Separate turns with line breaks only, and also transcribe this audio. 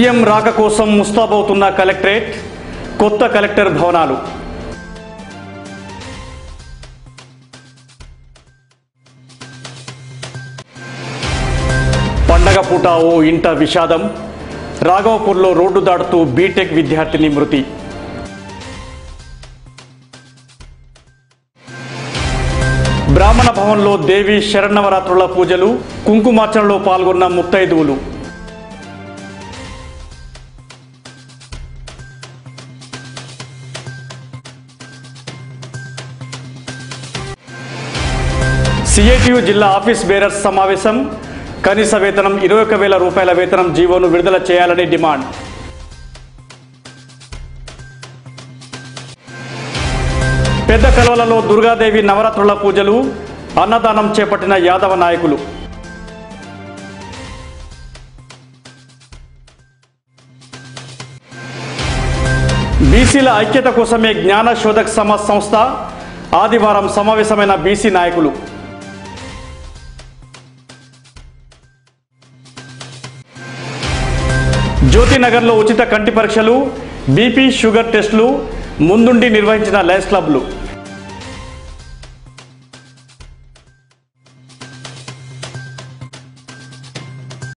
CM రాక కోసం ముస్తాబవుతున్న collectorate కొత్త కలెక్టర్ భవనాలు పండగ పూట ఓ ఇంట విషాదం రాఘవపూర్లో రోడ్డు దాటుతూ బీటెక్ విద్యార్థిని మృతి బ్రాహ్మణ భవన్లో దేవి శరణవరాత్రుల పూజలు కుంకుమార్చనలో పాల్గొన్న ముత్తైదువులు సిఐటియు జిల్లా ఆఫీస్ బేరర్స్ సమావేశం కనీస వేతనం ఇరవై ఒక వేల రూపాయల వేతనం జీవోను విడుదల చేయాలని డిమాండ్ పెద్ద కలవలలో దుర్గాదేవి నవరాత్రుల పూజలు అన్నదానం చేపట్టిన యాదవ నాయకులు బీసీల ఐక్యత కోసమే జ్ఞాన శోధక్ సమాజ్ సంస్థ ఆదివారం సమావేశమైన బీసీ నాయకులు జ్యోతినగర్లో ఉచిత కంటి పరీక్షలు బీపీ షుగర్ టెస్టులు ముందుండి నిర్వహించిన లయన్స్ క్లబ్లు